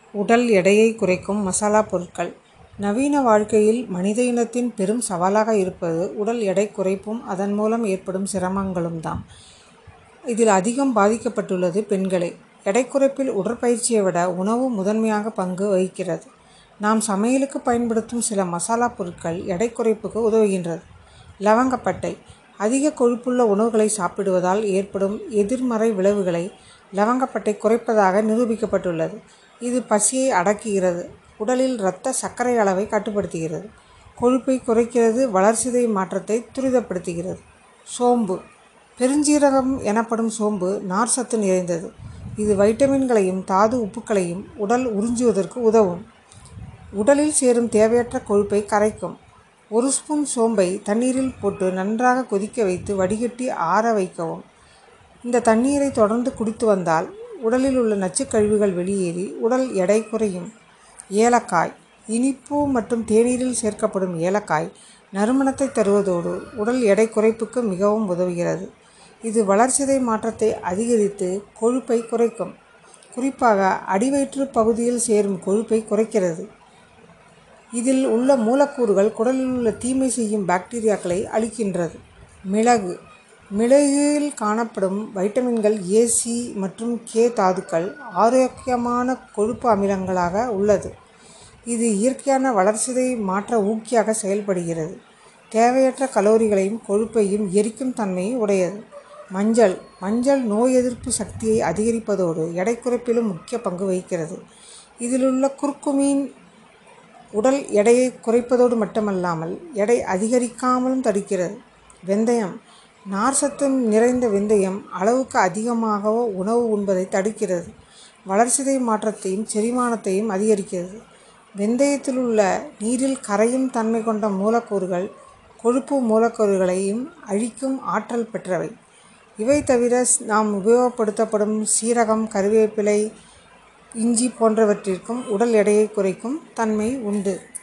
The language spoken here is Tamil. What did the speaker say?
உடல் எடையை குறைக்கும் மசாலா பொருட்கள் நவீன வாழ்க்கையில் மனித இனத்தின் பெரும் சவாலாக இருப்பது உடல் எடை குறைப்பும் அதன் மூலம் ஏற்படும் சிரமங்களும் தான் இதில் அதிகம் பாதிக்கப்பட்டுள்ளது பெண்களே எடை குறைப்பில் உடற்பயிற்சியை விட உணவு முதன்மையாக பங்கு வகிக்கிறது நாம் சமையலுக்கு பயன்படுத்தும் சில மசாலா பொருட்கள் எடை குறைப்புக்கு உதவுகின்றது லவங்கப்பட்டை அதிக கொழுப்புள்ள உணவுகளை சாப்பிடுவதால் ஏற்படும் எதிர்மறை விளைவுகளை லவங்கப்பட்டை குறைப்பதாக நிரூபிக்கப்பட்டுள்ளது இது பசியை அடக்குகிறது உடலில் இரத்த சர்க்கரை அளவை கட்டுப்படுத்துகிறது கொழுப்பை குறைக்கிறது வளர்சிதை மாற்றத்தை துரிதப்படுத்துகிறது சோம்பு பெருஞ்சீரகம் எனப்படும் சோம்பு நார் சத்து நிறைந்தது இது வைட்டமின்களையும் தாது உப்புக்களையும் உடல் உறிஞ்சுவதற்கு உதவும் உடலில் சேரும் தேவையற்ற கொழுப்பை கரைக்கும் ஒரு ஸ்பூன் சோம்பை தண்ணீரில் போட்டு நன்றாக கொதிக்க வைத்து வடிகட்டி ஆற வைக்கவும் இந்த தண்ணீரை தொடர்ந்து குடித்து வந்தால் உடலில் உள்ள நச்சுக்கழிவுகள் வெளியேறி உடல் எடை குறையும் ஏலக்காய் இனிப்பு மற்றும் தேநீரில் சேர்க்கப்படும் ஏலக்காய் நறுமணத்தை தருவதோடு உடல் எடை குறைப்புக்கு மிகவும் உதவுகிறது இது வளர்சிதை மாற்றத்தை அதிகரித்து கொழுப்பை குறைக்கும் குறிப்பாக அடிவயிற்று பகுதியில் சேரும் கொழுப்பை குறைக்கிறது இதில் உள்ள மூலக்கூறுகள் குடலில் உள்ள தீமை செய்யும் பாக்டீரியாக்களை அழிக்கின்றது மிளகு மிளகில் காணப்படும் வைட்டமின்கள் ஏ சி மற்றும் கே தாதுக்கள் ஆரோக்கியமான கொழுப்பு அமிலங்களாக உள்ளது இது இயற்கையான வளர்சிதை மாற்ற ஊக்கியாக செயல்படுகிறது தேவையற்ற கலோரிகளையும் கொழுப்பையும் எரிக்கும் தன்மையை உடையது மஞ்சள் மஞ்சள் நோய் எதிர்ப்பு சக்தியை அதிகரிப்பதோடு எடை குறைப்பிலும் முக்கிய பங்கு வகிக்கிறது இதிலுள்ள குர்குமீன் உடல் எடையை குறைப்பதோடு மட்டுமல்லாமல் எடை அதிகரிக்காமலும் தடுக்கிறது வெந்தயம் நார் சத்து நிறைந்த வெந்தயம் அளவுக்கு அதிகமாக உணவு உண்பதை தடுக்கிறது வளர்சிதை மாற்றத்தையும் செரிமானத்தையும் அதிகரிக்கிறது வெந்தயத்தில் உள்ள நீரில் கரையும் தன்மை கொண்ட மூலக்கூறுகள் கொழுப்பு மூலக்கூறுகளையும் அழிக்கும் ஆற்றல் பெற்றவை இவை தவிர நாம் உபயோகப்படுத்தப்படும் சீரகம் கருவேப்பிலை இஞ்சி போன்றவற்றிற்கும் உடல் எடையை குறைக்கும் தன்மை உண்டு